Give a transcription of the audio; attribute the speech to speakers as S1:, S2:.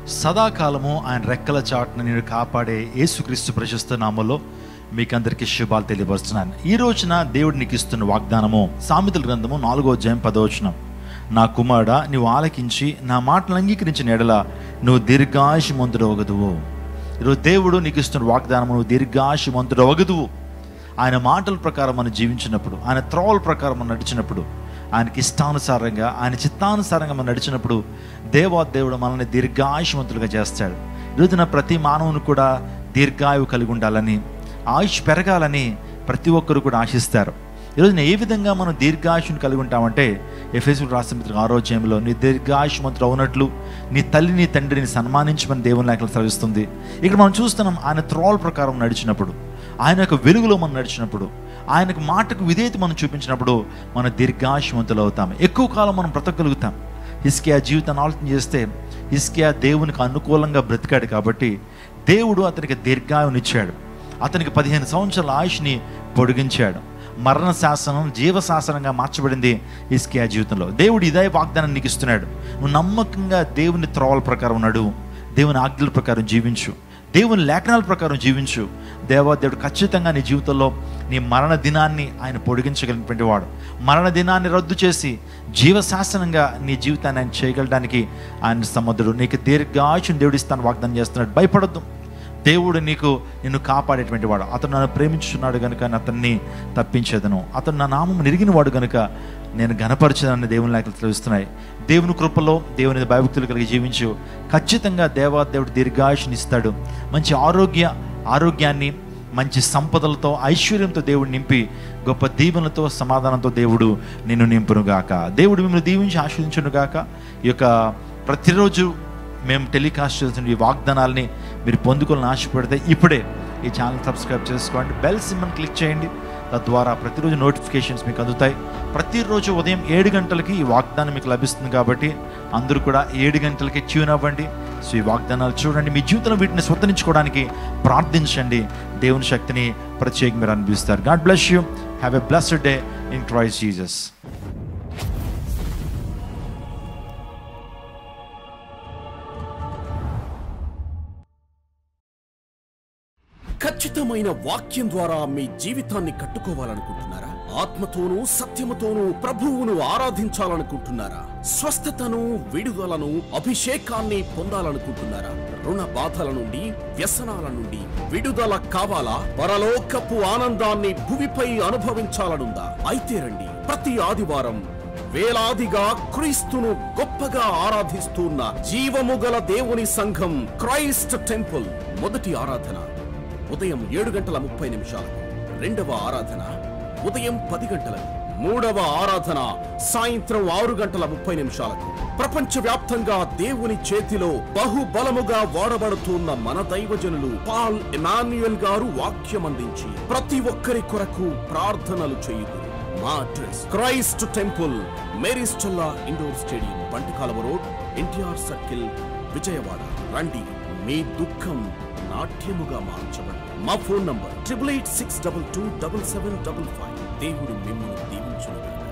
S1: సదాకాలము ఆయన రెక్కల చాటును నేను కాపాడే యేసుక్రీస్తు ప్రశస్త నామంలో మీకందరికీ శుభాలు తెలియపరుస్తున్నాను ఈ రోజున దేవుడు నీకు ఇస్తున్న వాగ్దానము సామెతల గ్రంథము నాలుగో అధ్యాయం పదవచనం నా కుమారుడ నువ్వు ఆలకించి నా మాటలు అంగీకరించిన ఎడల నువ్వు దీర్ఘాయుషమంతుడు వగదువు ఈరోజు దేవుడు నీకు ఇస్తున్న వాగ్దానము నువ్వు దీర్ఘాయుషమంతుడు వగదువు ఆయన మాటల ప్రకారం మనం జీవించినప్పుడు ఆయన త్రోవల ప్రకారం మనం నడిచినప్పుడు ఆయనకి ఇష్టానుసారంగా ఆయన చిత్తానుసారంగా మనం నడిచినప్పుడు దేవాదేవుడు మనల్ని దీర్ఘాయుషవంతులుగా చేస్తాడు ఈరోజున ప్రతి మానవుని కూడా దీర్ఘాయువు కలిగి ఉండాలని ఆయుష్ పెరగాలని ప్రతి ఒక్కరు కూడా ఆశిస్తారు ఈరోజున ఏ విధంగా మనం దీర్ఘాయుషుని కలిగి ఉంటామంటే ఎఫ్ఎస్ రాసిన మిత్రులు ఆరోగ్యంలో నీ దీర్ఘాయుష్మంతులు అవునట్లు నీ తల్లి నీ తండ్రిని సన్మానించమని దేవుని లేఖలు సెలవిస్తుంది ఇక్కడ మనం చూస్తున్నాం ఆయన త్రోల్ ప్రకారం నడిచినప్పుడు ఆయన యొక్క వెలుగులో మనం నడిచినప్పుడు ఆయనకు మాటకు విధేయత మనం చూపించినప్పుడు మన దీర్ఘాయుషవంతులు అవుతాం ఎక్కువ కాలం మనం బ్రతకగలుగుతాం హిస్కియా జీవితాన్ని ఆలోచన చేస్తే హిస్కియా దేవునికి అనుకూలంగా బ్రతికాడు కాబట్టి దేవుడు అతనికి దీర్ఘాయునిచ్చాడు అతనికి పదిహేను సంవత్సరాల ఆయుష్ని పొడిగించాడు మరణ శాసనం జీవ శాసనంగా మార్చబడింది హిస్కియా జీవితంలో దేవుడు ఇదే వాగ్దానం నీకు ఇస్తున్నాడు నువ్వు నమ్మకంగా దేవుని త్రోవల ప్రకారం నడువు దేవుని ఆజ్ఞల ప్రకారం జీవించు దేవుని లేఖనాల ప్రకారం జీవించు దేవాదేవుడు ఖచ్చితంగా నీ జీవితంలో నీ మరణ దినాన్ని ఆయన పొడిగించగలిగినటువంటి వాడు మరణ దినాన్ని రద్దు చేసి జీవశాసనంగా నీ జీవితాన్ని ఆయన చేయగలడానికి ఆయన సముద్రుడు నీకు దీర్ఘాయుషుని దేవుడు ఇస్తాను వాగ్దానం చేస్తున్నాడు భయపడద్దు దేవుడు నీకు నిన్ను కాపాడేటువంటి వాడు అతను నన్ను ప్రేమించున్నాడు కనుక నేను అతన్ని తప్పించేదను అతను నా నామం నిరిగిన వాడు కనుక నేను గనపరచదని దేవుని లేఖలు తెలుస్తున్నాయి దేవుని కృపలో దేవుని భయభక్తులు కలిగి జీవించు ఖచ్చితంగా దేవాదేవుడు దీర్ఘాయుషుని ఇస్తాడు మంచి ఆరోగ్య ఆరోగ్యాన్ని మంచి సంపదలతో ఐశ్వర్యంతో దేవుడు నింపి గొప్ప దీవెనలతో సమాధానంతో దేవుడు నిన్ను నింపునుగాక దేవుడు మిమ్మల్ని దీవించి ఆశ్రదించునుగాక ఈ యొక్క ప్రతిరోజు మేము టెలికాస్ట్ చేస్తున్న ఈ వాగ్దానాల్ని మీరు పొందుకోవాలని ఆశపడితే ఇప్పుడే ఈ ఛానల్ సబ్స్క్రైబ్ చేసుకోండి బెల్ సిమ్మని క్లిక్ చేయండి తద్వారా ప్రతిరోజు నోటిఫికేషన్స్ మీకు అందుతాయి ప్రతిరోజు ఉదయం ఏడు గంటలకి ఈ వాగ్దానం మీకు లభిస్తుంది కాబట్టి అందరూ కూడా ఏడు గంటలకి ట్యూన్ అవ్వండి సో ఈ వాగ్దానాలు చూడండి మీ జీవితంలో వీటిని స్వతరించుకోవడానికి ప్రార్థించండి దేవుని శక్తిని ప్రత్యేకంగా మీరు అనిపిస్తారు god bless you have a blessed day in Christ Jesus
S2: ఖచ్చితమైన వాక్యం ద్వారా మీ జీవితాన్ని కట్టుకోవాలనుకుంటున్నారా ఆత్మతోనూ సత్యముతోనూ ప్రభువును ఆరాధించాలనుకుంటున్నారా స్వస్థతను విడుదలను అభిషేకాన్ని పొందాలనుకుంటున్నారా రుణ బాధల నుండి వ్యసనాల నుండి విడుదల కావాలా పరలోకపు ఆనందాన్ని భువిపై అనుభవించాలనుందా అయితే రండి ప్రతి ఆదివారం వేలాదిగా క్రీస్తును గొప్పగా ఆరాధిస్తున్న జీవము గల దేవుని సంఘం క్రైస్ట్ టెంపుల్ మొదటి ఆరాధన ఉదయం ఏడు గంటల ముప్పై నిమిషాలకు రెండవ ఆరాధన ఉదయం పది గంటలకు మూడవ ఆరాధన సాయంత్రం ఆరు గంటల ముప్పై నిమిషాలకు ప్రపంచ వ్యాప్తంగా దేవుని చేతిలో బహుబలముగా వాడబడుతున్న మన దైవజనులు పాల్ ఎమాన్యుయల్ గారు వాక్యం అందించి ప్రతి ఒక్కరి కొరకు ప్రార్థనలు చేయుదు మా address Christ temple Mary Stella indoor stadium Bantikalava road NTR circle Vijayawada రండి మీ దుఃఖం నాట్యముగా మార్చబడి మా phone number triple eight six double two double seven double five దేవుడు మిమ్మల్ని దీవించును